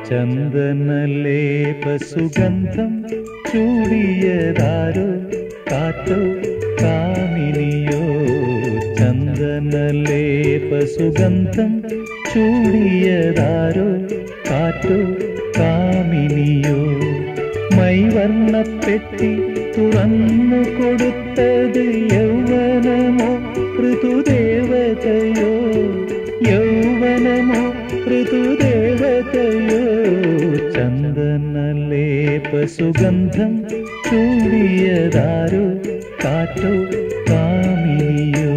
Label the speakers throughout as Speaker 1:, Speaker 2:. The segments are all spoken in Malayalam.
Speaker 1: ചന്ദനലേപ സുഗന്ധം ചൂടിയതാരോ കാറ്റോ കാമിനിയോ ചന്ദനലേപ സുഗന്ധം ചൂടിയതാരോ കാറ്റോ കാമിനിയോ മൈവർണ്ണപ്പെട്ടി തുറന്നു കൊടുത്തത് യൗവനമോ ഋതുദേവതയോ യൗവനമോ ഋതുദേവതയോ ചന്ദനലേപ സുഗന്ധം ചൂടിയതാരോ കാറ്റോ കാമിനിയോ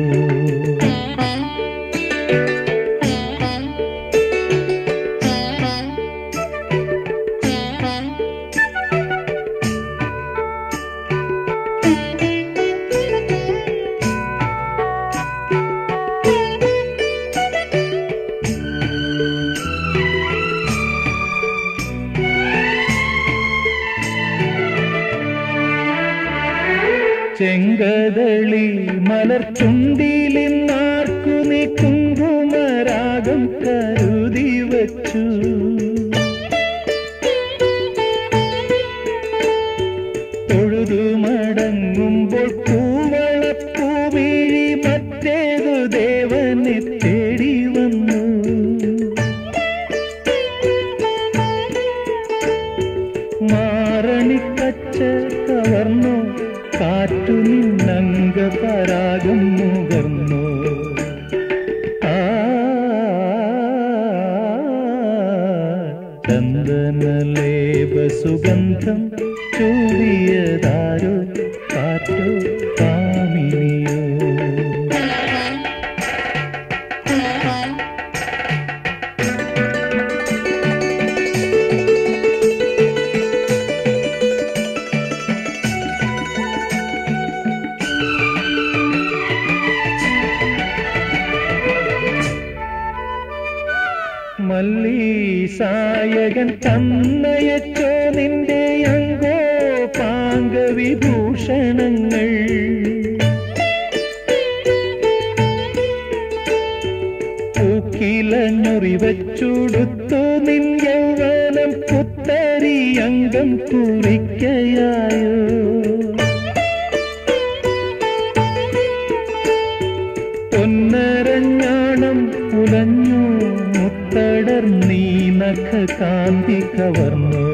Speaker 1: ചെങ്കതളി മലർച്ചുണ്ടിലിന്നാർക്കു നീ കുങ്കുമരാഗം കരുതി വച്ചു തൊഴുതു മടങ്ങുമ്പോൾ പൂവളപ്പൂവിഴി മറ്റേതു ദേവനെ തേടി വന്നു മാറണിക്കച്ച കവർന്നു കാറ്റു നിന്നംഗ പരാഗം മുകർന്നു ആ ചന്ദനലേപ സുഗന്ധം ചൂടിയതാരോ കാറ്റോ കാമിനിയോ മല്ലീസായകൻ തന്നയച്ചോ നിന്റെ അങ്കോ പാങ്കവിഭൂഷണങ്ങൾ പൂക്കിലഞ്ഞുറി വച്ചുടുത്തു നിൻ യൗവനം പുത്തരി അംഗം കുറിക്കയായോ പൊന്നരഞ്ഞാണം ഉലഞ്ഞു മുത്തടർ നീ നഖ കാന്തി കവർന്നു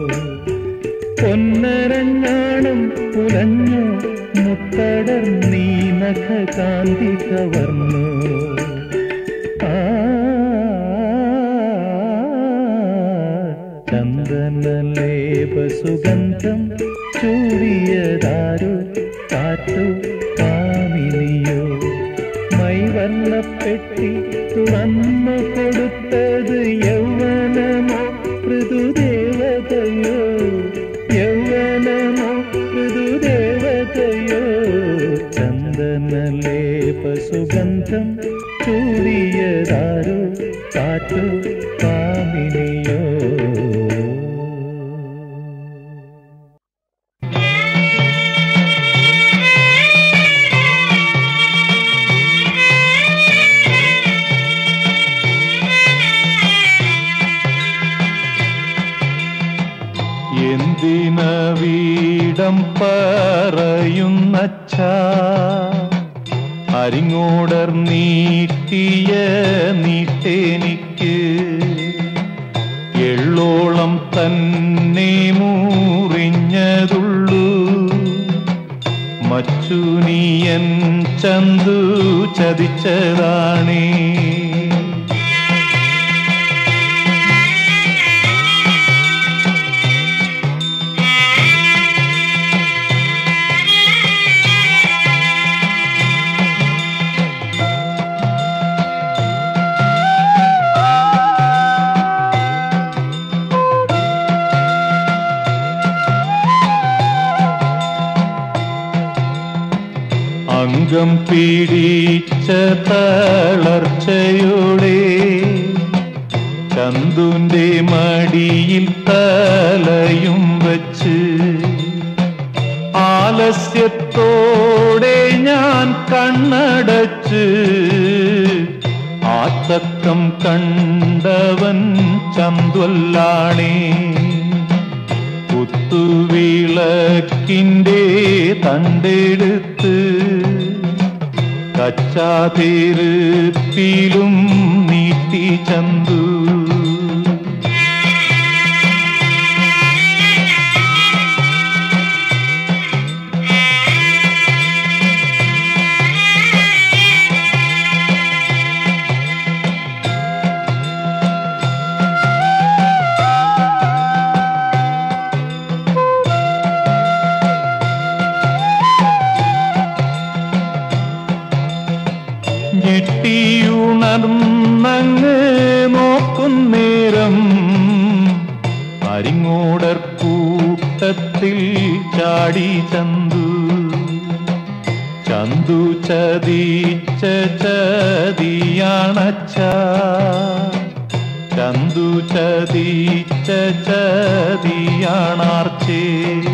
Speaker 1: പൊന്നരഞ്ഞാണം ഉലഞ്ഞു മുത്തടർ നീ നഖ കാന്തി കവർന്നു ആ ചന്ദനലേപ സുഗന്ധം ചൂടിയതാരോ കാറ്റോ കാമിനിയോ മൈവർണ്ണപ്പെട്ടി തുറന്നു കൊടുത്തത് യൗവനമോ ഋതുദേവതയോ യൗവനമോ ഋതുദേവതയോ ചന്ദനലേപ സുഗന്ധം ചൂടിയതാരോ കാറ്റോ കാമിനിയോ എന്തിന വീടം പറയുന്നച്ച അരിങ്ങോടർ നീട്ടിയ നീട്ടെനിക്ക് എള്ളോളം തന്നെ മൂറിഞ്ഞതുള്ളൂ മച്ചുനിയൻ ചന്തു ചതിച്ചതാണേ അംഗം പീഡിച്ച തളർച്ചയോടെ ചന്തുന്റെ മടിയിൽ തലയും വച്ച് ആലസ്യത്തോടെ ഞാൻ കണ്ണടച്ച് വാച്ചക്കം കണ്ടവൻ ചന്തുവല്ലാണേ കുത്തുവിളക്കിൻ്റെ തണ്ടെടുത്ത് കച്ചാതിരുപ്പിലും നീട്ടി ചന്തു ഞെട്ടിയുണർന്നങ്ങ് നോക്കുന്നേരം അരിങ്ങോടർ കൂട്ടത്തിൽ ചാടി ചന്തു ചന്തു ചതിച്ച ചതിയാണച്ച ചന്തു ചതിച്ച ചതിയാണാർച്ചേ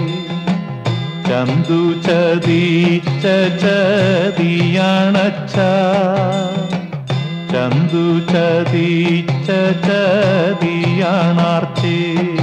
Speaker 1: ചന്തു ചതിച്ച ചതിയാണച്ച ചന്തു ചതിച്ച ചതിയാണാർച്ചേ